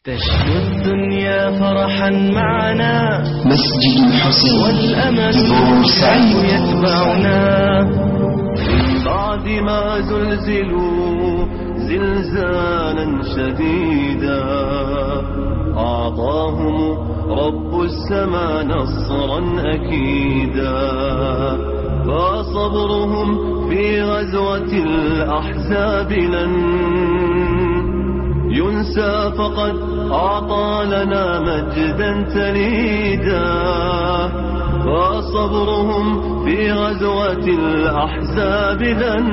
تشدو الدنيا فرحا معنا مسجد الحسين والأمل بدور سعيد يتبعنا من بعد ما زلزلوا زلزالا شديدا أعطاهم رب السماء نصرا أكيدا فصبرهم في غزوة الأحزاب لن ينسى فقد أعطى لنا مجدا تليدا وصبرهم في غزوة الأحزاب لن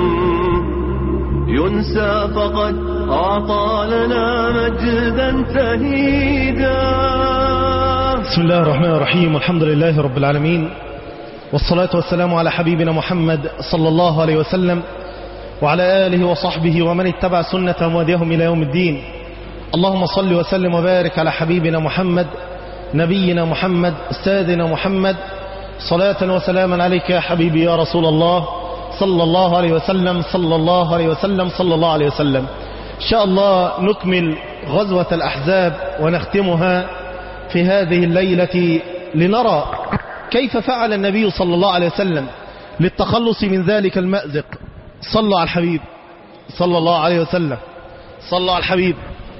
ينسى فقد أعطى لنا مجدا تليدا بسم الله الرحمن الرحيم والحمد لله رب العالمين والصلاة والسلام على حبيبنا محمد صلى الله عليه وسلم وعلى آله وصحبه ومن اتبع سنة وهديهم إلى يوم الدين اللهم صل وسلم وبارك على حبيبنا محمد نبينا محمد استاذنا محمد صلاة وسلاما عليك يا حبيبي يا رسول الله صلى الله عليه وسلم صلى الله عليه وسلم صلى الله عليه وسلم إن شاء الله نكمل غزوة الأحزاب ونختمها في هذه الليلة لنرى كيف فعل النبي صلى الله عليه وسلم للتخلص من ذلك المأزق صلوا على الحبيب صلى الله عليه وسلم صلوا على الحبيب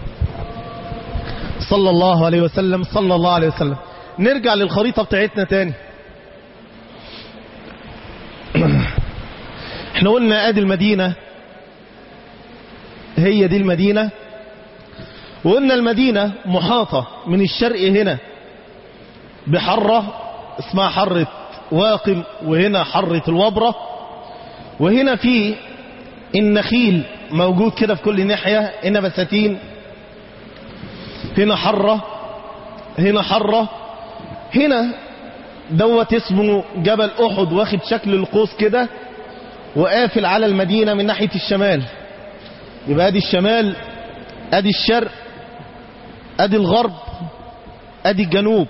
صلى الله عليه وسلم صلى الله عليه وسلم نرجع للخريطة بتاعتنا تاني احنا قلنا ادي المدينة هي دي المدينة وقلنا المدينة محاطة من الشرق هنا بحرة اسمها حرة واقم وهنا حرة الوبرة وهنا في النخيل موجود كده في كل ناحية هنا بساتين هنا حرة هنا حرة هنا دوت اسمه جبل أحد واخد شكل القوس كده وقافل على المدينة من ناحية الشمال يبقى ادي الشمال ادي الشرق ادي الغرب ادي الجنوب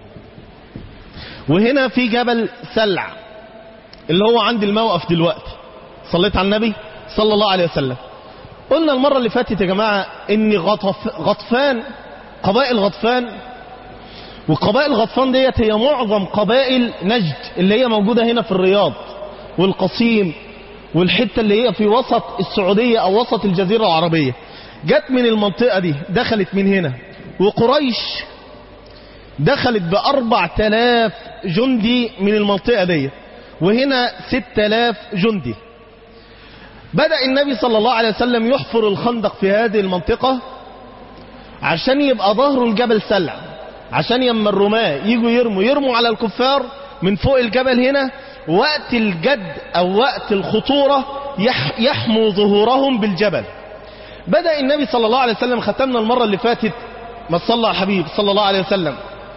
وهنا في جبل سلع اللي هو عند الموقف دلوقتي صليت على النبي صلى الله عليه وسلم قلنا المرة اللي فاتت يا جماعة ان غطف غطفان قبائل غطفان وقبائل غطفان ديت هي معظم قبائل نجد اللي هي موجودة هنا في الرياض والقصيم والحتة اللي هي في وسط السعودية او وسط الجزيرة العربية جت من المنطقة دي دخلت من هنا وقريش دخلت بأربع تلاف جندي من المنطقة دي وهنا ست تلاف جندي بدأ النبي صلى الله عليه وسلم يحفر الخندق في هذه المنطقة عشان يبقى ظهره الجبل سلع عشان يما الرماة يجوا يرموا يرموا على الكفار من فوق الجبل هنا وقت الجد او وقت الخطورة يح يحموا ظهورهم بالجبل بدأ النبي صلى الله عليه وسلم ختمنا المرة اللي فاتت ما صلى على الحبيب صلى الله عليه وسلم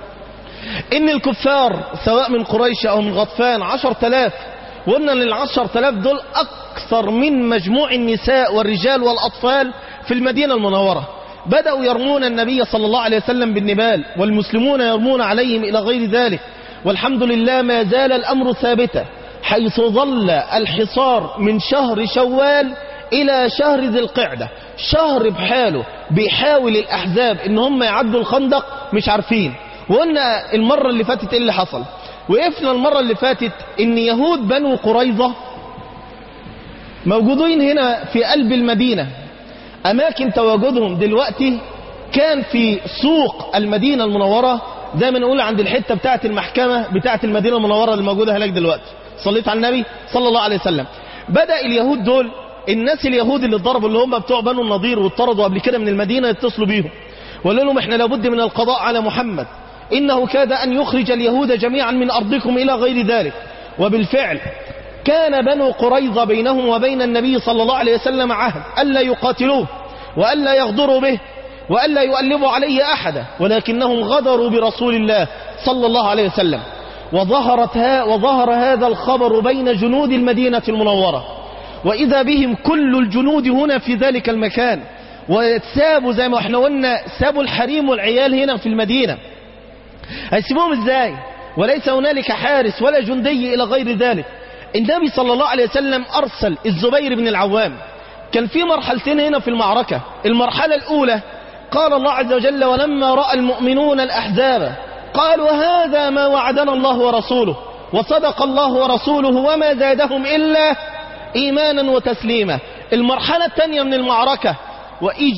ان الكفار سواء من قريش او من غطفان عشر تلاف وقلنا ان العشر تلاف دول اكثر من مجموع النساء والرجال والاطفال في المدينة المنورة بدأوا يرمون النبي صلى الله عليه وسلم بالنبال والمسلمون يرمون عليهم الى غير ذلك والحمد لله ما زال الامر ثابتا حيث ظل الحصار من شهر شوال الى شهر ذي القعدة شهر بحاله بيحاول الاحزاب ان هم يعدوا الخندق مش عارفين وقلنا المرة اللي فاتت ايه اللي حصل وقفنا المرة اللي فاتت ان يهود بنو قريظة موجودين هنا في قلب المدينة اماكن تواجدهم دلوقتي كان في سوق المدينة المنورة زي ما نقول عند الحتة بتاعة المحكمة بتاعة المدينة المنورة اللي موجودة هناك دلوقتي صليت على النبي صلى الله عليه وسلم بدأ اليهود دول الناس اليهود اللي اتضربوا اللي هم بتوع بنو النضير واتطردوا قبل كده من المدينة يتصلوا بيهم وقالوا لهم احنا لابد من القضاء على محمد إنه كاد أن يخرج اليهود جميعا من أرضكم إلى غير ذلك وبالفعل كان بنو قريظة بينهم وبين النبي صلى الله عليه وسلم عهد ألا يقاتلوه وألا يغدروا به وألا يؤلبوا عليه أحدا ولكنهم غدروا برسول الله صلى الله عليه وسلم وظهرت ها وظهر هذا الخبر بين جنود المدينة المنورة وإذا بهم كل الجنود هنا في ذلك المكان وسابوا زي ما احنا قلنا سابوا الحريم والعيال هنا في المدينة هيسيبوهم ازاي وليس هنالك حارس ولا جندي إلى غير ذلك النبي صلى الله عليه وسلم أرسل الزبير بن العوام كان في مرحلتين هنا في المعركة المرحلة الأولى قال الله عز وجل ولما رأى المؤمنون الأحزاب قالوا هذا ما وعدنا الله ورسوله وصدق الله ورسوله وما زادهم إلا إيمانا وتسليما المرحلة الثانية من المعركة وإذ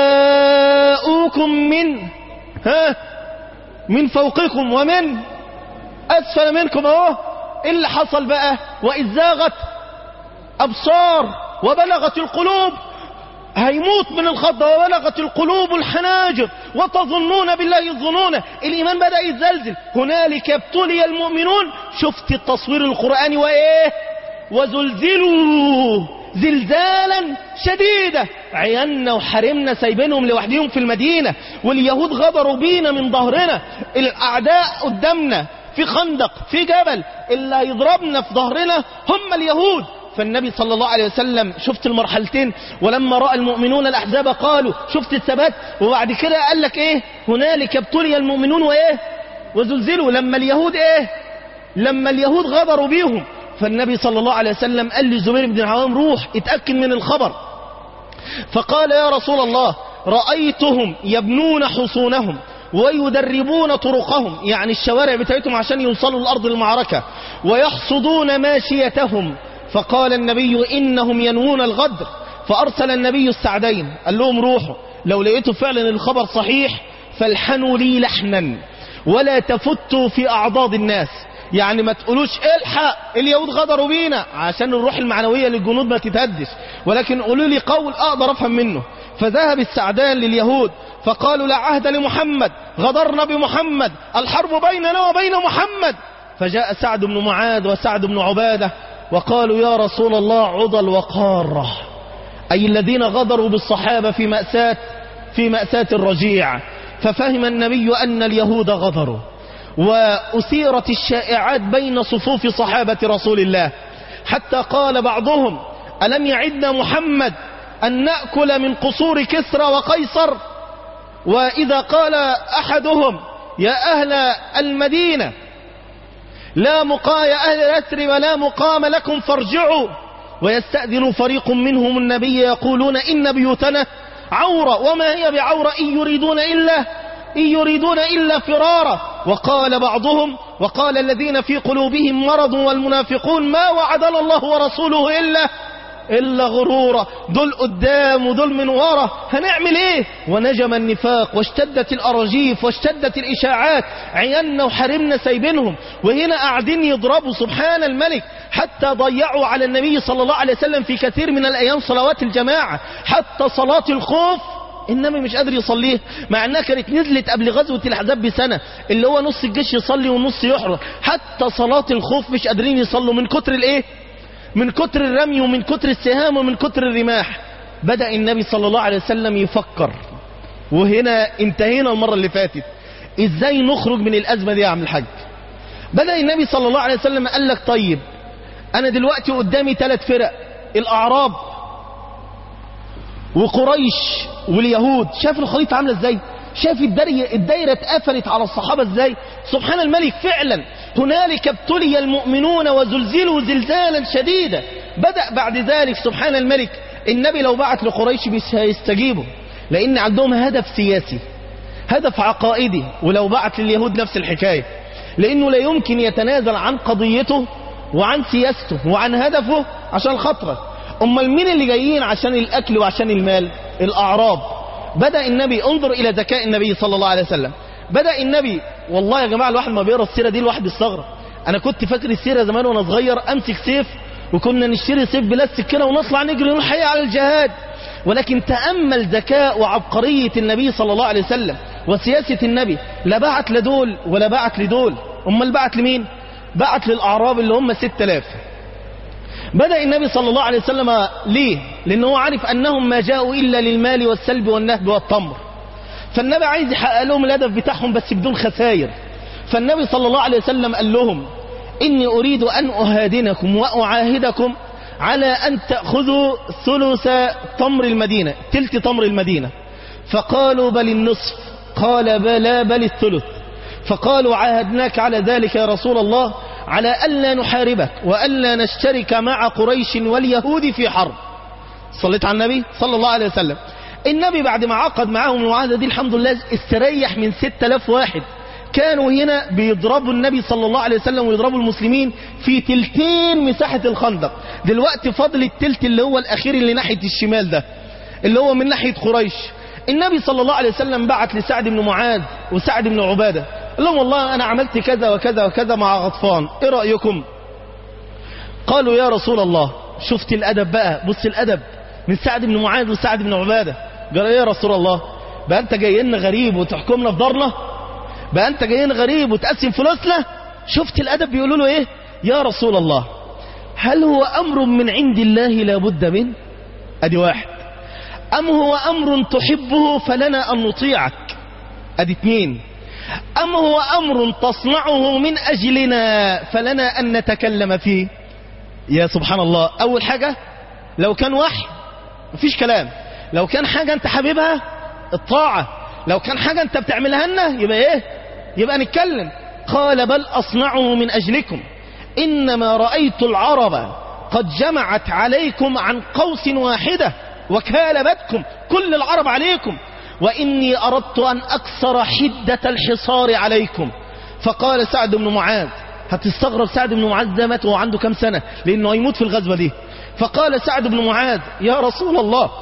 جاءوكم من ها من فوقكم ومن أسفل منكم أهو إيه اللي حصل بقى وإذ زاغت أبصار وبلغت القلوب هيموت من الخضة وبلغت القلوب الحناجر وتظنون بالله الظنون الإيمان بدأ يتزلزل هنالك ابتلي المؤمنون شفت التصوير القرآني وإيه وزلزلوا زلزالا شديدا عيالنا وحرمنا سايبينهم لوحدهم في المدينة واليهود غدروا بينا من ظهرنا الأعداء قدامنا في خندق في جبل اللي هيضربنا في ظهرنا هم اليهود فالنبي صلى الله عليه وسلم شفت المرحلتين ولما رأى المؤمنون الأحزاب قالوا شفت الثبات وبعد كده قال لك ايه هنالك ابتلي المؤمنون وايه وزلزلوا لما اليهود ايه لما اليهود غدروا بيهم فالنبي صلى الله عليه وسلم قال للزبير بن العوام روح اتأكد من الخبر فقال يا رسول الله رأيتهم يبنون حصونهم ويدربون طرقهم يعني الشوارع بتاعتهم عشان يوصلوا لأرض المعركة ويحصدون ماشيتهم فقال النبي إنهم ينوون الغدر فأرسل النبي السعدين قال لهم روحوا لو لقيتوا فعلا الخبر صحيح فالحنوا لي لحنا ولا تفتوا في أعضاد الناس يعني ما تقولوش الحق اليهود غدروا بينا عشان الروح المعنوية للجنود ما تتهدش ولكن قولوا لي قول أقدر أفهم منه فذهب السعدان لليهود فقالوا لا عهد لمحمد غدرنا بمحمد الحرب بيننا وبين محمد فجاء سعد بن معاذ وسعد بن عبادة وقالوا يا رسول الله عضى الوقار أي الذين غدروا بالصحابة في مأساة في مأساة الرجيع ففهم النبي أن اليهود غدروا وأثيرت الشائعات بين صفوف صحابة رسول الله حتى قال بعضهم ألم يعدنا محمد أن نأكل من قصور كسرى وقيصر وإذا قال أحدهم يا أهل المدينة لا مقا يا أهل يثرب لا مقام لكم فارجعوا ويستأذن فريق منهم النبي يقولون إن بيوتنا عورة وما هي بعورة إن يريدون إلا إن يريدون إلا فرارا وقال بعضهم وقال الذين في قلوبهم مرض والمنافقون ما وعدنا الله ورسوله إلا إلا غرورا دول قدام ودول من ورا هنعمل ايه ونجم النفاق واشتدت الأراجيف واشتدت الإشاعات عيالنا وحرمنا سايبينهم وهنا قاعدين يضربوا سبحان الملك حتى ضيعوا على النبي صلى الله عليه وسلم في كثير من الأيام صلوات الجماعة حتى صلاة الخوف النبي مش قادر يصليه مع انها كانت نزلت قبل غزوة الاحزاب بسنة اللي هو نص الجيش يصلي ونص يحرم حتى صلاة الخوف مش قادرين يصلوا من كتر الايه من كتر الرمي ومن كتر السهام ومن كتر الرماح بدأ النبي صلى الله عليه وسلم يفكر وهنا انتهينا المرة اللي فاتت ازاي نخرج من الازمة دي يا عم الحاج بدأ النبي صلى الله عليه وسلم قال لك طيب انا دلوقتي قدامي ثلاث فرق الاعراب وقريش واليهود شاف الخريطة عاملة ازاي شاف الدايرة, الدايرة اتقفلت على الصحابة ازاي سبحان الملك فعلا هنالك ابتلي المؤمنون وزلزلوا زلزالا شديدا بدأ بعد ذلك سبحان الملك النبي لو بعت لقريش مش هيستجيبوا لان عندهم هدف سياسي هدف عقائدي ولو بعت لليهود نفس الحكاية لانه لا يمكن يتنازل عن قضيته وعن سياسته وعن هدفه عشان خاطرك امال مين اللي جايين عشان الاكل وعشان المال الاعراب بدأ النبي انظر الى ذكاء النبي صلى الله عليه وسلم بدأ النبي والله يا جماعة الواحد ما بيقرا السيرة دي الواحد بيستغرب انا كنت فاكر السيرة زمان وانا صغير امسك سيف وكنا نشتري سيف بلاستيك كده ونطلع نجري نروح حي على الجهاد ولكن تأمل ذكاء وعبقرية النبي صلى الله عليه وسلم وسياسة النبي لا بعت لدول ولا بعت لدول امال بعت لمين بعت للأعراب اللي هم 6000 بدأ النبي صلى الله عليه وسلم ليه لأنه هو عارف أنهم ما جاءوا إلا للمال والسلب والنهب والتمر فالنبي عايز يحقق لهم الهدف بتاعهم بس بدون خسائر فالنبي صلى الله عليه وسلم قال لهم إني أريد أن أهادنكم وأعاهدكم على أن تأخذوا ثلث تمر المدينة تلت تمر المدينة فقالوا بل النصف قال بلى بل الثلث فقالوا عاهدناك على ذلك يا رسول الله على ألا نحاربك وألا نشترك مع قريش واليهود في حرب صليت على النبي صلى الله عليه وسلم النبي بعد ما عقد معاهم المعاهدة دي الحمد لله استريح من 6000 واحد كانوا هنا بيضربوا النبي صلى الله عليه وسلم ويضربوا المسلمين في تلتين مساحة الخندق دلوقتي فاضل التلت اللي هو الأخير اللي ناحية الشمال ده اللي هو من ناحية قريش النبي صلى الله عليه وسلم بعت لسعد بن معاذ وسعد بن عبادة قال لهم والله أنا عملت كذا وكذا وكذا مع غطفان إيه رأيكم قالوا يا رسول الله شفت الأدب بقى بص الأدب من سعد بن معاذ وسعد بن عبادة قال إيه يا رسول الله بقى أنت جاي لنا غريب وتحكمنا في دارنا بقى أنت جاي لنا غريب وتقسم فلوسنا شفت الأدب بيقولوا له إيه يا رسول الله هل هو أمر من عند الله لابد منه أدي واحد أم هو أمر تحبه فلنا أن نطيعك أدي اتنين أم هو أمر تصنعه من أجلنا فلنا أن نتكلم فيه يا سبحان الله أول حاجة لو كان وحي مفيش كلام لو كان حاجة أنت حبيبها الطاعة لو كان حاجة أنت بتعملها لنا يبقى إيه يبقى نتكلم قال بل أصنعه من أجلكم إنما رأيت العرب قد جمعت عليكم عن قوس واحدة وكالبتكم كل العرب عليكم وإني أردت أن أكسر حدة الحصار عليكم فقال سعد بن معاذ هتستغرب سعد بن معاذ ده مات وهو عنده كم سنة لأنه هيموت في الغزوة دي فقال سعد بن معاذ يا رسول الله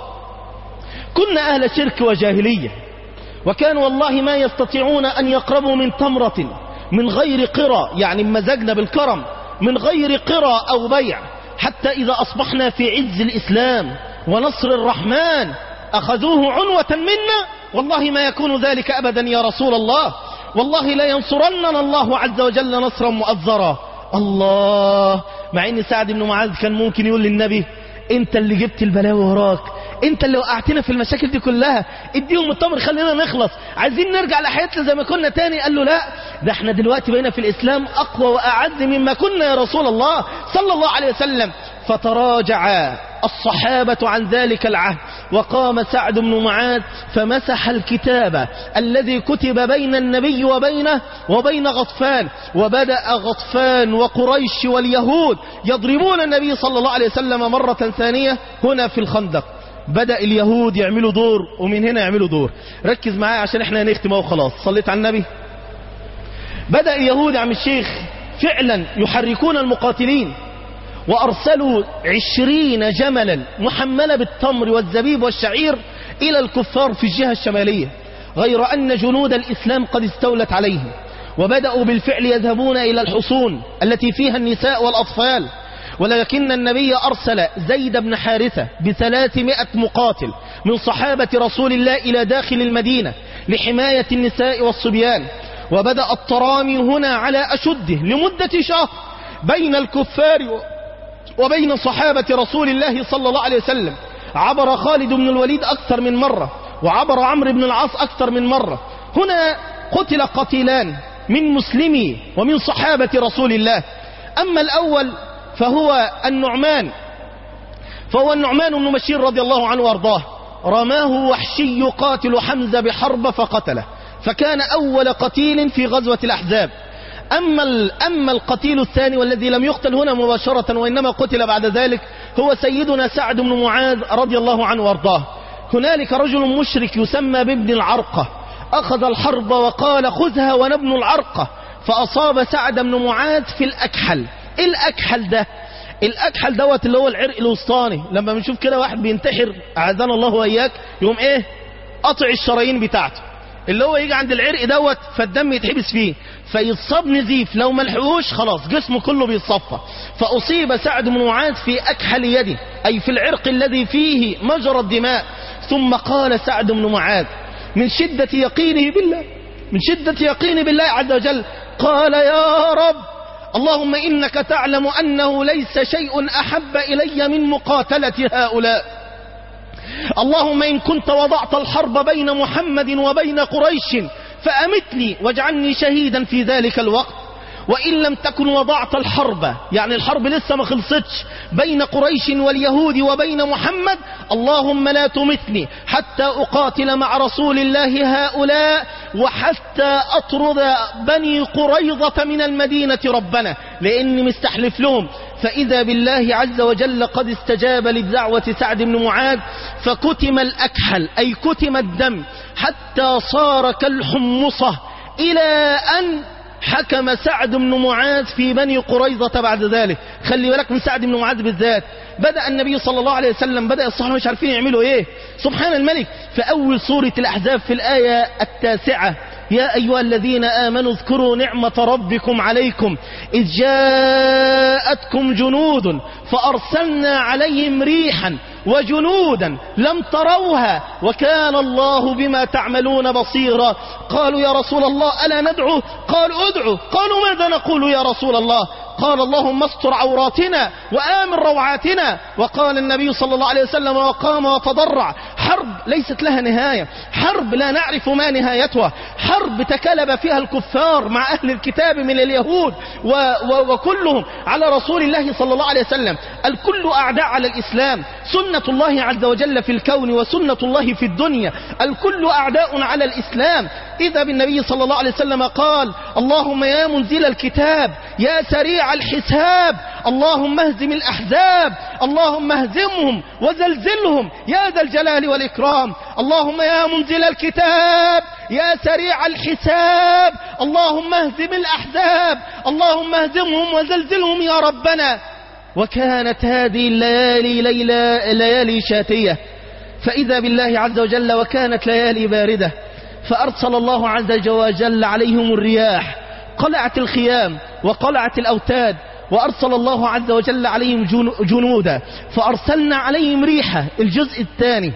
كنا أهل شرك وجاهلية وكانوا والله ما يستطيعون أن يقربوا من تمرة من غير قرى يعني مزجنا بالكرم من غير قرى أو بيع حتى إذا أصبحنا في عز الإسلام ونصر الرحمن أخذوه عنوة منا والله ما يكون ذلك أبدا يا رسول الله والله لا ينصرننا الله عز وجل نصرا مؤذرا الله مع ان سعد بن معاذ كان ممكن يقول للنبي انت اللي جبت البلاوي وراك انت اللي وقعتنا في المشاكل دي كلها اديهم التمر خلينا نخلص عايزين نرجع لحياتنا زي ما كنا تاني قال له لا ده احنا دلوقتي بقينا في الاسلام اقوى واعز مما كنا يا رسول الله صلى الله عليه وسلم فتراجع الصحابة عن ذلك العهد وقام سعد بن معاذ فمسح الكتاب الذي كتب بين النبي وبينه وبين غطفان وبدأ غطفان وقريش واليهود يضربون النبي صلى الله عليه وسلم مرة ثانية هنا في الخندق بدأ اليهود يعملوا دور ومن هنا يعملوا دور ركز معايا عشان احنا هنختم اهو خلاص صليت على النبي بدأ اليهود يا عم الشيخ فعلا يحركون المقاتلين وأرسلوا عشرين جملا محملة بالتمر والزبيب والشعير إلى الكفار في الجهة الشمالية غير أن جنود الإسلام قد استولت عليهم وبدأوا بالفعل يذهبون إلى الحصون التي فيها النساء والأطفال ولكن النبي أرسل زيد بن حارثة بثلاثمائة مقاتل من صحابة رسول الله إلى داخل المدينة لحماية النساء والصبيان وبدأ الترامي هنا على أشده لمدة شهر بين الكفار وبين صحابة رسول الله صلى الله عليه وسلم عبر خالد بن الوليد أكثر من مرة وعبر عمرو بن العاص أكثر من مرة هنا قتل قتيلان من مسلمي ومن صحابة رسول الله أما الأول فهو النعمان فهو النعمان بن بشير رضي الله عنه وارضاه رماه وحشي قاتل حمزة بحرب فقتله فكان أول قتيل في غزوة الأحزاب أما, أما القتيل الثاني والذي لم يقتل هنا مباشرة وإنما قتل بعد ذلك هو سيدنا سعد بن معاذ رضي الله عنه وارضاه هنالك رجل مشرك يسمى بابن العرقة أخذ الحرب وقال خذها ونبن العرقة فأصاب سعد بن معاذ في الأكحل إيه الأكحل ده الأكحل دوت اللي هو العرق الوسطاني لما بنشوف كده واحد بينتحر أعاذنا الله وإياك يقوم إيه قطع الشرايين بتاعته اللي هو يجي عند العرق دوت فالدم يتحبس فيه فيتصاب نزيف لو ما لحقوش خلاص جسمه كله بيتصفى فأصيب سعد بن معاذ في أكحل يده أي في العرق الذي فيه مجرى الدماء ثم قال سعد بن معاذ من شدة يقينه بالله من شدة يقينه بالله عز وجل قال يا رب اللهم إنك تعلم أنه ليس شيء أحب إلي من مقاتلة هؤلاء اللهم إن كنت وضعت الحرب بين محمد وبين قريش فأمتني واجعلني شهيدا في ذلك الوقت وإن لم تكن وضعت الحرب يعني الحرب لسه ما خلصتش بين قريش واليهود وبين محمد اللهم لا تمتني حتى أقاتل مع رسول الله هؤلاء وحتى أطرد بني قريظة من المدينة ربنا لأني مستحلف لهم فإذا بالله عز وجل قد استجاب لدعوة سعد بن معاذ فكتم الأكحل أي كتم الدم حتى صار كالحمصة إلى أن حكم سعد بن معاذ في بني قريظة بعد ذلك خلي بالك من سعد بن معاذ بالذات بدأ النبي صلى الله عليه وسلم بدأ الصحابة مش عارفين يعملوا ايه سبحان الملك في أول سورة الأحزاب في الآية التاسعة يا أيها الذين آمنوا اذكروا نعمة ربكم عليكم إذ جاءتكم جنود فأرسلنا عليهم ريحا وجنودا لم تروها وكان الله بما تعملون بصيرا قالوا يا رسول الله ألا ندعو قالوا ادعوا قالوا ماذا نقول يا رسول الله قال اللهم استر عوراتنا وآمن روعاتنا وقال النبي صلى الله عليه وسلم وقام وتضرع حرب ليست لها نهاية حرب لا نعرف ما نهايتها حرب تكلب فيها الكفار مع أهل الكتاب من اليهود و و وكلهم على رسول الله صلى الله عليه وسلم الكل أعداء على الإسلام سنة الله عز وجل في الكون وسنة الله في الدنيا الكل أعداء على الإسلام إذا بالنبي صلى الله عليه وسلم قال اللهم يا منزل الكتاب يا سريع الحساب اللهم اهزم الأحزاب اللهم اهزمهم وزلزلهم يا ذا الجلال والإكرام اللهم يا منزل الكتاب يا سريع الحساب اللهم اهزم الأحزاب اللهم اهزمهم وزلزلهم يا ربنا وكانت هذه الليالي ليلة ليالي شاتية فإذا بالله عز وجل وكانت ليالي باردة فأرسل الله عز وجل عليهم الرياح قلعت الخيام وقلعت الأوتاد وأرسل الله عز وجل عليهم جنودا فأرسلنا عليهم ريحة الجزء الثاني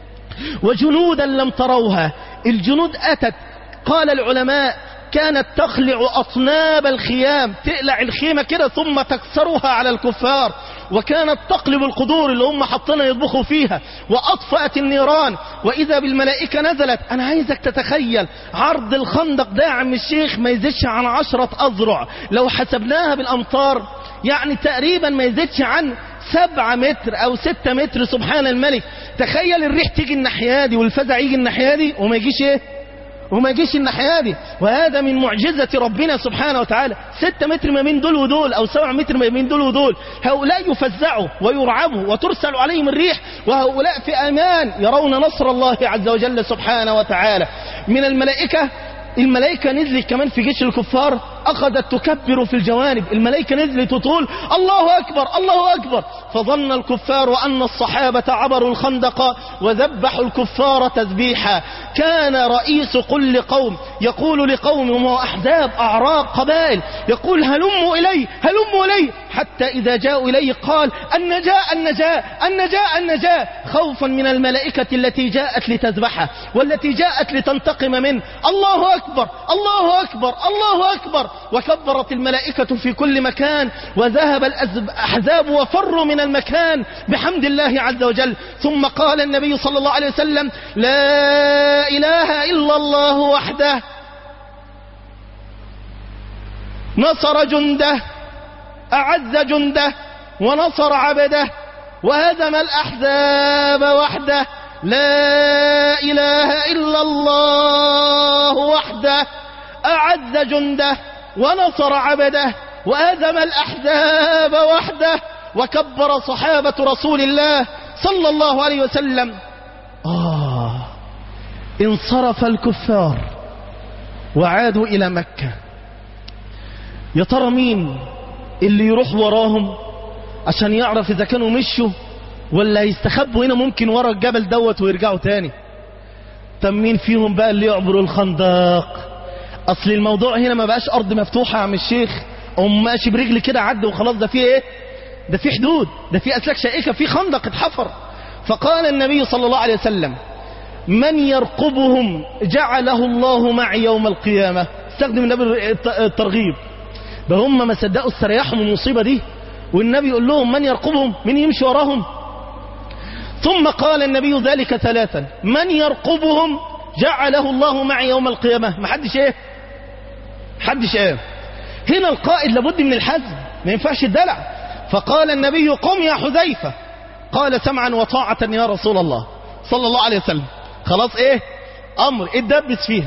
وجنودا لم تروها الجنود أتت قال العلماء كانت تخلع أطناب الخيام تقلع الخيمة كده ثم تكسرها على الكفار وكانت تقلب القدور اللي هم حطنا يطبخوا فيها وأطفأت النيران وإذا بالملائكة نزلت أنا عايزك تتخيل عرض الخندق ده يا عم الشيخ ما يزيدش عن عشرة أذرع لو حسبناها بالأمطار يعني تقريبا ما يزيدش عن سبعة متر أو ستة متر سبحان الملك تخيل الريح تيجي الناحية دي والفزع يجي الناحية دي وما يجيش ايه وما يجيش الناحية دي وهذا من معجزة ربنا سبحانه وتعالى ستة متر ما بين دول ودول أو سبعة متر ما بين دول ودول هؤلاء يفزعوا ويرعبوا وترسل عليهم الريح وهؤلاء في أمان يرون نصر الله عز وجل سبحانه وتعالى من الملائكة الملائكة نزلت كمان في جيش الكفار أخذت تكبر في الجوانب الملائكة نزلت وتقول الله أكبر الله أكبر فظن الكفار أن الصحابة عبروا الخندق وذبحوا الكفار تذبيحا كان رئيس كل قوم يقول لقومهم وأحزاب أعراب قبائل يقول هلموا إلي هلموا إلي حتى إذا جاءوا إليه قال النجاة النجاة النجاة النجاة خوفا من الملائكة التي جاءت لتذبحه والتي جاءت لتنتقم منه الله أكبر الله أكبر الله أكبر وكبرت الملائكة في كل مكان وذهب الأحزاب وفروا من المكان بحمد الله عز وجل ثم قال النبي صلى الله عليه وسلم لا إله إلا الله وحده نصر جنده أعز جنده ونصر عبده وهزم الأحزاب وحده لا إله إلا الله وحده أعز جنده ونصر عبده وهزم الأحزاب وحده وكبر صحابة رسول الله صلى الله عليه وسلم آه انصرف الكفار وعادوا إلى مكة يا ترى مين اللي يروح وراهم عشان يعرف إذا كانوا مشوا ولا يستخبوا هنا ممكن ورا الجبل دوت ويرجعوا تاني طب مين فيهم بقى اللي يعبروا الخندق اصل الموضوع هنا ما بقاش ارض مفتوحه يا عم الشيخ او ماشي برجل كده عد وخلاص ده فيه ايه ده في حدود ده في اسلاك شائكه في خندق اتحفر فقال النبي صلى الله عليه وسلم من يرقبهم جعله الله معي يوم القيامه استخدم النبي الترغيب ده هم ما صدقوا استريحوا من المصيبه دي والنبي يقول لهم من يرقبهم من يمشي وراهم ثم قال النبي ذلك ثلاثا من يرقبهم جعله الله معي يوم القيامة ما حدش ايه حدش ايه هنا القائد لابد من الحزم ما ينفعش الدلع فقال النبي قم يا حذيفة قال سمعا وطاعة يا رسول الله صلى الله عليه وسلم خلاص ايه امر اتدبس فيها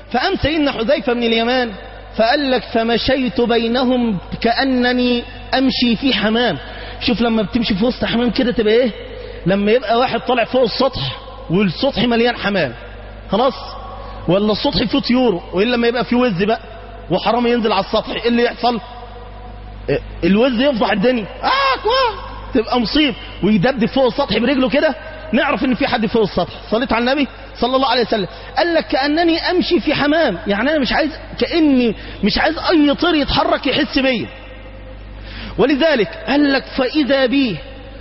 فقام سيدنا حذيفة بن اليمان فقال لك فمشيت بينهم كأنني أمشي في حمام شوف لما بتمشي في وسط حمام كده تبقى ايه لما يبقى واحد طالع فوق السطح والسطح مليان حمام خلاص ولا السطح فيه طيور والا لما يبقى فيه وز بقى وحرام ينزل على السطح ايه اللي يحصل إيه، الوز يفضح الدنيا اه كواه تبقى مصيب ويدبدب فوق السطح برجله كده نعرف ان في حد فوق السطح صليت على النبي صلى الله عليه وسلم قال لك كانني امشي في حمام يعني انا مش عايز كاني مش عايز اي طير يتحرك يحس بيا ولذلك قال لك فاذا بي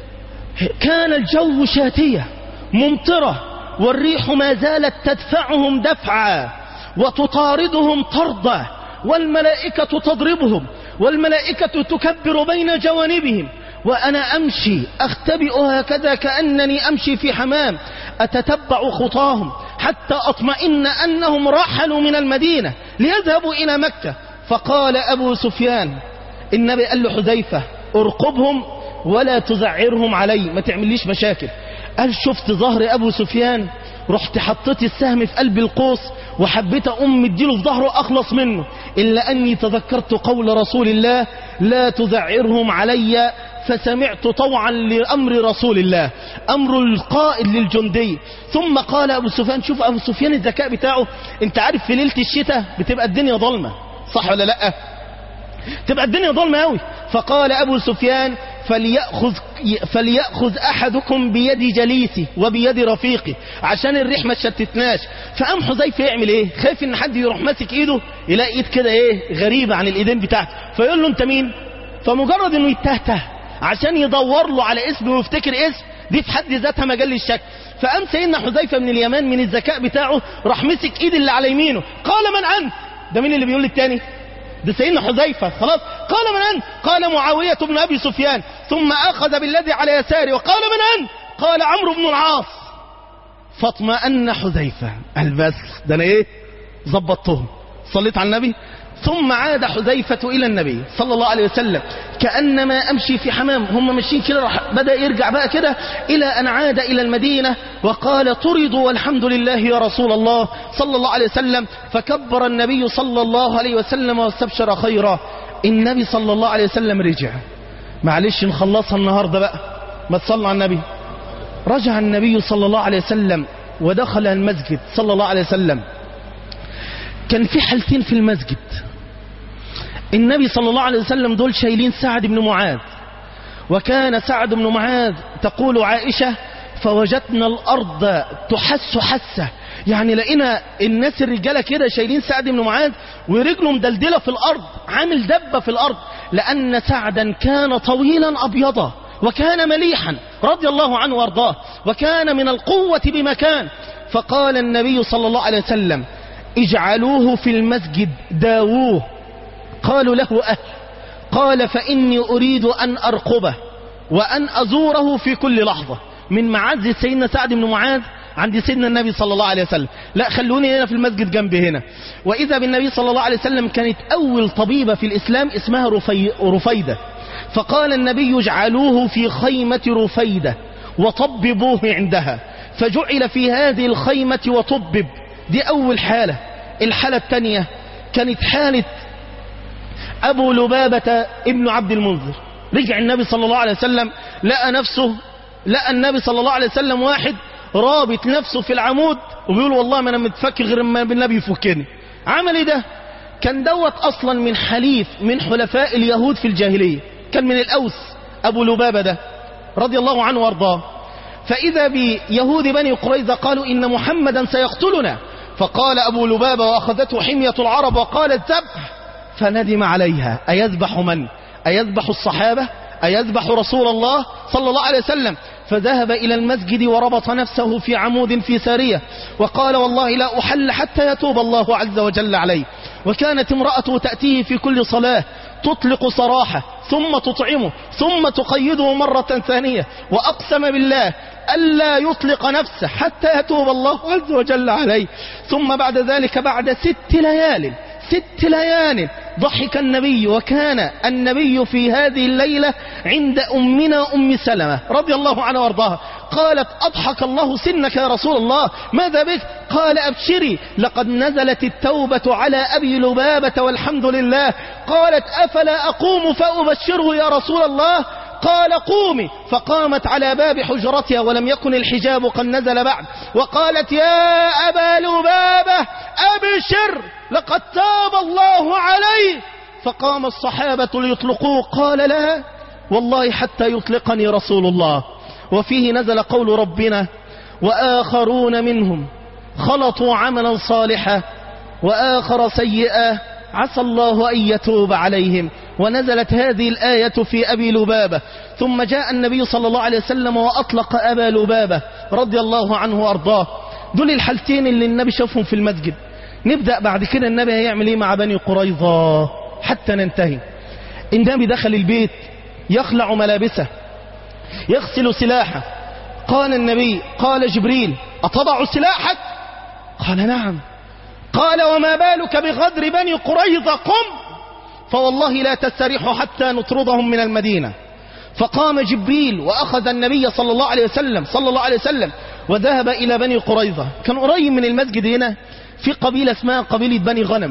كان الجو شاتيه ممطره والريح ما زالت تدفعهم دفعا وتطاردهم طردا والملائكه تضربهم والملائكه تكبر بين جوانبهم وأنا أمشي أختبئ هكذا كأنني أمشي في حمام أتتبع خطاهم حتى أطمئن أنهم رحلوا من المدينة ليذهبوا إلى مكة فقال أبو سفيان النبي قال له حذيفة ارقبهم ولا تزعرهم علي ما تعمليش مشاكل قال شفت ظهر أبو سفيان رحت حطيت السهم في قلب القوس وحبيت أم اديله في ظهره أخلص منه إلا أني تذكرت قول رسول الله لا تذعرهم علي فسمعت طوعا لأمر رسول الله أمر القائد للجندي ثم قال أبو سفيان شوف أبو سفيان الذكاء بتاعه انت عارف في ليلة الشتاء بتبقى الدنيا ظلمة صح ولا لأ تبقى الدنيا ظلمة أوي فقال أبو سفيان فليأخذ, فليأخذ أحدكم بيد جليسي وبيد رفيقي عشان الريح ما تشتتناش فقام حذيفة يعمل ايه خايف ان حد يروح ماسك ايده يلاقي ايد كده ايه غريبة عن الايدين بتاعته فيقول له انت مين فمجرد انه يتهته عشان يدور له على اسم ويفتكر اسم دي في حد ذاتها مجال الشك فقام سيدنا حذيفة من اليمان من الذكاء بتاعه راح مسك ايد اللي على يمينه قال من انت ده مين اللي بيقول للتاني ده سيدنا حذيفة خلاص قال من أنت قال معاوية بن أبي سفيان ثم أخذ بالذي على يساره وقال من أنت قال عمرو بن العاص فاطمأن حذيفة قال بس ده أنا إيه ظبطتهم صليت على النبي ثم عاد حذيفة إلى النبي صلى الله عليه وسلم كأنما أمشي في حمام هم ماشيين كده راح بدأ يرجع بقى كده إلى أن عاد إلى المدينة وقال طردوا والحمد لله يا رسول الله صلى الله عليه وسلم فكبر النبي صلى الله عليه وسلم واستبشر خيرا النبي صلى الله عليه وسلم رجع معلش نخلصها النهاردة بقى ما تصلى على النبي رجع النبي صلى الله عليه وسلم ودخل المسجد صلى الله عليه وسلم كان في حالتين في المسجد النبي صلى الله عليه وسلم دول شايلين سعد بن معاذ وكان سعد بن معاذ تقول عائشة فوجدنا الأرض تحس حسة يعني لقينا الناس الرجالة كده شايلين سعد بن معاذ ورجله مدلدلة في الأرض عامل دبة في الأرض لأن سعدا كان طويلا أبيضا وكان مليحا رضي الله عنه وارضاه وكان من القوة بمكان فقال النبي صلى الله عليه وسلم اجعلوه في المسجد داووه قالوا له أهل قال فإني أريد أن أرقبه وأن أزوره في كل لحظة من معز سيدنا سعد بن معاذ عند سيدنا النبي صلى الله عليه وسلم لا خلوني هنا في المسجد جنبي هنا وإذا بالنبي صلى الله عليه وسلم كانت أول طبيبة في الإسلام اسمها رفي رفيدة فقال النبي اجعلوه في خيمة رفيدة وطببوه عندها فجعل في هذه الخيمة وطبب دي أول حالة الحالة الثانية كانت حالة أبو لبابة ابن عبد المنذر رجع النبي صلى الله عليه وسلم لقى نفسه لقى النبي صلى الله عليه وسلم واحد رابط نفسه في العمود وبيقول والله ما انا متفكر غير ما النبي يفكني عمل ايه ده كان دوت اصلا من حليف من حلفاء اليهود في الجاهلية كان من الاوس ابو لبابة ده رضي الله عنه وارضاه فاذا بيهود بني قريظة قالوا ان محمدا سيقتلنا فقال ابو لبابة واخذته حمية العرب وقال الذبح فندم عليها أيذبح من أيذبح الصحابة أيذبح رسول الله صلى الله عليه وسلم فذهب إلى المسجد وربط نفسه في عمود في سارية وقال والله لا أحل حتى يتوب الله عز وجل عليه وكانت امرأته تأتيه في كل صلاة تطلق صراحة ثم تطعمه ثم تقيده مرة ثانية وأقسم بالله ألا يطلق نفسه حتى يتوب الله عز وجل عليه ثم بعد ذلك بعد ست ليال ست ليال ضحك النبي وكان النبي في هذه الليلة عند أمنا أم سلمة رضي الله عنها وارضاها قالت أضحك الله سنك يا رسول الله ماذا بك قال أبشري لقد نزلت التوبة على أبي لبابة والحمد لله قالت أفلا أقوم فأبشره يا رسول الله قال قومي فقامت على باب حجرتها ولم يكن الحجاب قد نزل بعد وقالت يا أبا لبابة أبشر لقد تاب الله عليه فقام الصحابة ليطلقوه قال لا والله حتى يطلقني رسول الله وفيه نزل قول ربنا وآخرون منهم خلطوا عملا صالحا وآخر سيئا عسى الله أن يتوب عليهم ونزلت هذه الآية في أبي لبابة ثم جاء النبي صلى الله عليه وسلم وأطلق أبا لبابة رضي الله عنه وأرضاه دول الحالتين اللي النبي شافهم في المسجد نبدأ بعد كده النبي هيعمل ايه مع بني قريظة حتى ننتهي النبي دخل البيت يخلع ملابسه يغسل سلاحه قال النبي قال جبريل أتضع سلاحك قال نعم قال وما بالك بغدر بني قريظة قم فوالله لا تستريح حتى نطردهم من المدينة فقام جبريل وأخذ النبي صلى الله عليه وسلم صلى الله عليه وسلم وذهب إلى بني قريظة كان قريب من المسجد هنا في قبيلة اسمها قبيلة بني غنم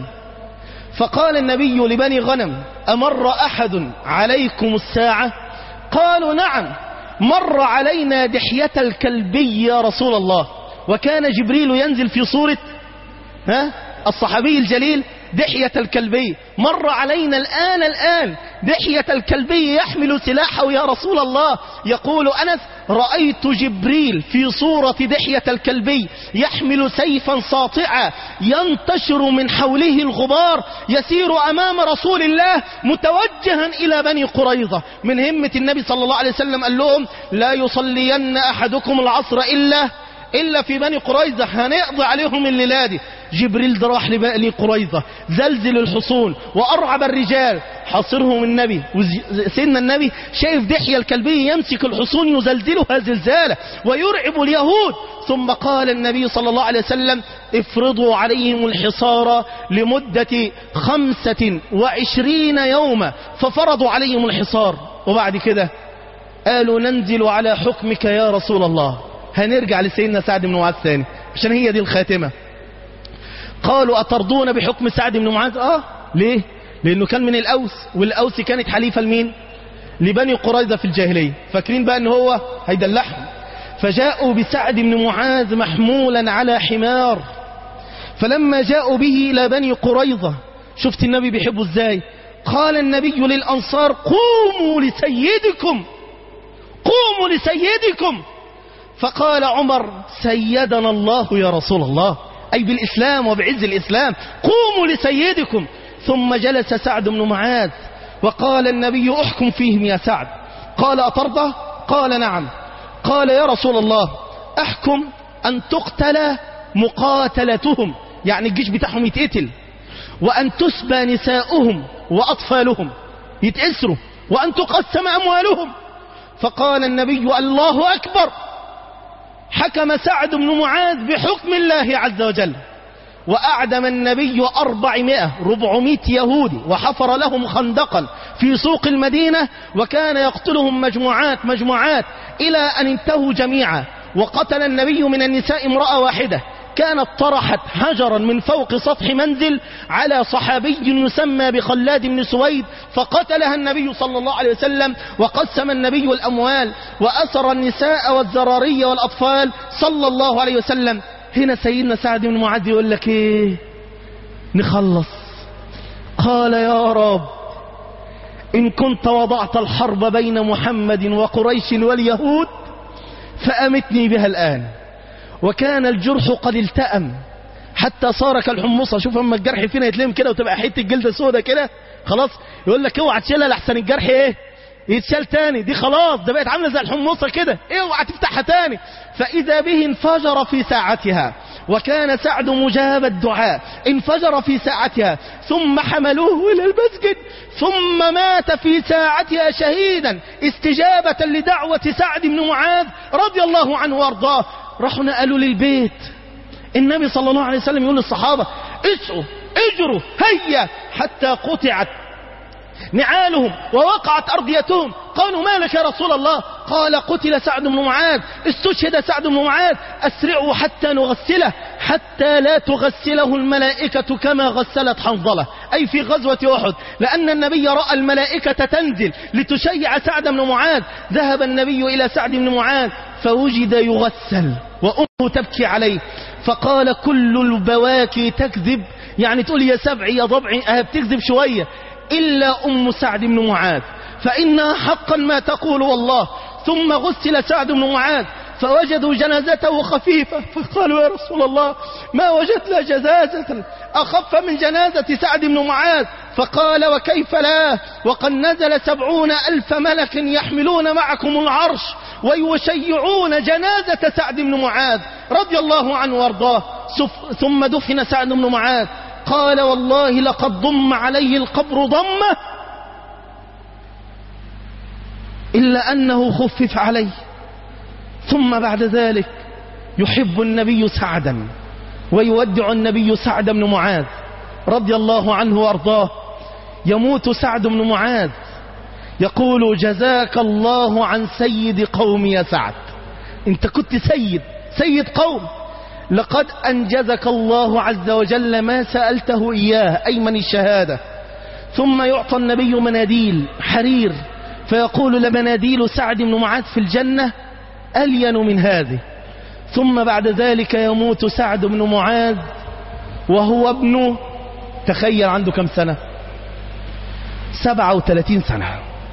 فقال النبي لبني غنم أمر أحد عليكم الساعة قالوا نعم مر علينا دحية الكلبي يا رسول الله وكان جبريل ينزل في صورة ها الصحابي الجليل دحية الكلبي مر علينا الآن الآن دحية الكلبي يحمل سلاحه يا رسول الله يقول أنس رأيت جبريل في صورة دحية الكلبي يحمل سيفا ساطعا ينتشر من حوله الغبار يسير أمام رسول الله متوجها إلى بني قريظة من همة النبي صلى الله عليه وسلم قال لهم لا يصلين أحدكم العصر إلا إلا في بني قريظة هنقضي عليهم الليلة دي جبريل ده راح لبني قريظة زلزل الحصون وأرعب الرجال حاصرهم النبي سيدنا النبي شايف دحية الكلبي يمسك الحصون يزلزلها زلزالة ويرعب اليهود ثم قال النبي صلى الله عليه وسلم افرضوا عليهم الحصار لمدة خمسة وعشرين يوما ففرضوا عليهم الحصار وبعد كده قالوا ننزل على حكمك يا رسول الله هنرجع لسيدنا سعد بن معاذ ثاني عشان هي دي الخاتمة قالوا أترضون بحكم سعد بن معاذ آه ليه لأنه كان من الأوس والأوس كانت حليفة لمين لبني قريظة في الجاهلية فاكرين بقى ان هو هيدلعهم فجاءوا بسعد بن معاذ محمولا على حمار فلما جاءوا به إلى بني قريظة شفت النبي بيحبه ازاي قال النبي للأنصار قوموا لسيدكم قوموا لسيدكم فقال عمر سيدنا الله يا رسول الله أي بالإسلام وبعز الإسلام قوموا لسيدكم ثم جلس سعد بن معاذ وقال النبي احكم فيهم يا سعد قال أترضى قال نعم قال يا رسول الله احكم أن تقتل مقاتلتهم يعني الجيش بتاعهم يتقتل وأن تسبى نساؤهم وأطفالهم يتأسروا وأن تقسم أموالهم فقال النبي الله أكبر حكم سعد بن معاذ بحكم الله عز وجل وأعدم النبي أربعمائة ربعمائة يهودي وحفر لهم خندقا في سوق المدينة وكان يقتلهم مجموعات مجموعات إلى أن انتهوا جميعا وقتل النبي من النساء امرأة واحدة كانت طرحت حجرا من فوق سطح منزل على صحابي يسمى بخلاد بن سويد فقتلها النبي صلى الله عليه وسلم وقسم النبي الأموال وأسر النساء والزراري والأطفال صلى الله عليه وسلم هنا سيدنا سعد بن معاذ يقول لك ايه نخلص قال يا رب إن كنت وضعت الحرب بين محمد وقريش واليهود فأمتني بها الآن وكان الجرح قد التأم حتى صار كالحمصة شوف اما الجرح فينا يتلم كده وتبقى حته جلد سودة كده خلاص يقول لك اوعى تشيلها لحسن الجرح ايه يتشال تاني دي خلاص ده بقت عامله زي الحمصه كده اوعى تفتحها تاني فاذا به انفجر في ساعتها وكان سعد مجاب الدعاء انفجر في ساعتها ثم حملوه الى المسجد ثم مات في ساعتها شهيدا استجابه لدعوه سعد بن معاذ رضي الله عنه وارضاه راحوا نقلوا للبيت النبي صلى الله عليه وسلم يقول للصحابة اسعوا اجروا هيا حتى قطعت نعالهم ووقعت أرضيتهم قالوا ما لك يا رسول الله قال قتل سعد بن معاذ استشهد سعد بن معاذ أسرعوا حتى نغسله حتى لا تغسله الملائكة كما غسلت حنظلة أي في غزوة أحد لأن النبي رأى الملائكة تنزل لتشيع سعد بن معاذ ذهب النبي إلى سعد بن معاذ فوجد يغسل وأمه تبكي عليه فقال كل البواكي تكذب يعني تقول يا سبعي يا ضبعي أه بتكذب شوية إلا أم سعد بن معاذ فإنها حقا ما تقول والله ثم غسل سعد بن معاذ فوجدوا جنازته خفيفة فقالوا يا رسول الله ما وجدنا جنازة أخف من جنازة سعد بن معاذ فقال وكيف لا وقد نزل سبعون ألف ملك يحملون معكم العرش ويشيعون جنازة سعد بن معاذ رضي الله عنه وارضاه سف- ثم دفن سعد بن معاذ قال والله لقد ضم عليه القبر ضمه إلا أنه خفف عليه ثم بعد ذلك يحب النبي سعدا ويودع النبي سعد بن معاذ رضي الله عنه وارضاه يموت سعد بن معاذ يقول جزاك الله عن سيد قوم يا سعد انت كنت سيد سيد قوم لقد أنجزك الله عز وجل ما سألته إياه أي من الشهادة ثم يعطى النبي مناديل حرير فيقول لمناديل سعد بن معاذ في الجنة ألين من هذه ثم بعد ذلك يموت سعد بن معاذ وهو ابن تخيل عنده كم سنة سبعة وثلاثين سنة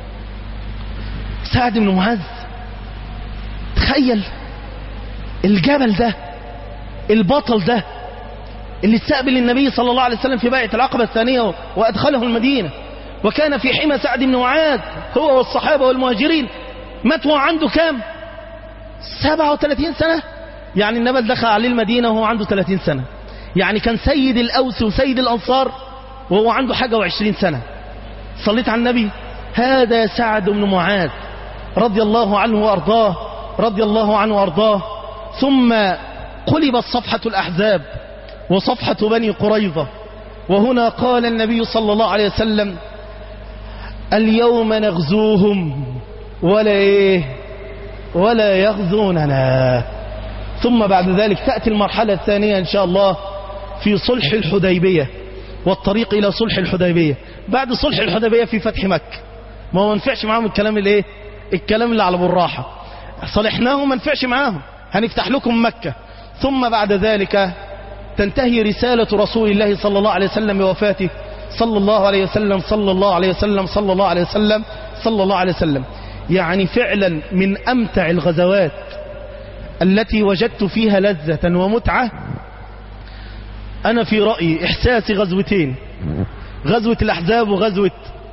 سعد بن معاذ تخيل الجبل ده البطل ده اللي استقبل النبي صلى الله عليه وسلم في بيعة العقبة الثانية وأدخله المدينة وكان في حمى سعد بن معاذ هو والصحابة والمهاجرين مات وهو عنده كام 37 سنة يعني النبي دخل عليه المدينة وهو عنده 30 سنة يعني كان سيد الأوس وسيد الأنصار وهو عنده حاجة وعشرين سنة صليت على النبي هذا سعد بن معاذ رضي الله عنه وأرضاه رضي الله عنه وأرضاه ثم قلبت صفحة الأحزاب وصفحة بني قريظة وهنا قال النبي صلى الله عليه وسلم اليوم نغزوهم ولا إيه ولا يغزوننا ثم بعد ذلك تأتي المرحلة الثانية إن شاء الله في صلح الحديبية والطريق إلى صلح الحديبية بعد صلح الحديبية في فتح مكة ما هو ما ينفعش معاهم الكلام اللي ايه الكلام اللي على بالراحة صلحناهم ما ينفعش معاهم هنفتح لكم مكة ثم بعد ذلك تنتهي رسالة رسول الله صلى الله عليه وسلم بوفاته صلى الله عليه وسلم صلى الله عليه وسلم صلى الله عليه وسلم صلى الله عليه وسلم يعني فعلا من أمتع الغزوات التي وجدت فيها لذة ومتعة أنا في رأيي إحساسي غزوتين غزوة الأحزاب وغزوة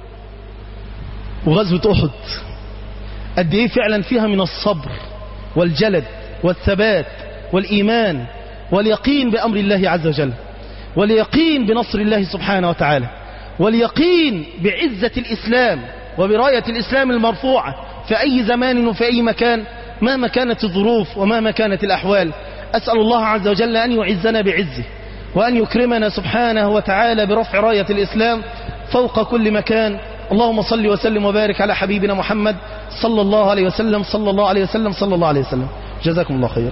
وغزوة أحد قد إيه فعلا فيها من الصبر والجلد والثبات والإيمان واليقين بأمر الله عز وجل واليقين بنصر الله سبحانه وتعالى واليقين بعزة الإسلام وبراية الإسلام المرفوعة في أي زمان وفي أي مكان مهما كانت الظروف ومهما كانت الأحوال أسأل الله عز وجل أن يعزنا بعزه وأن يكرمنا سبحانه وتعالى برفع راية الإسلام فوق كل مكان اللهم صل وسلم وبارك على حبيبنا محمد صلى الله عليه وسلم صلى الله عليه وسلم صلى الله عليه وسلم جزاكم الله خير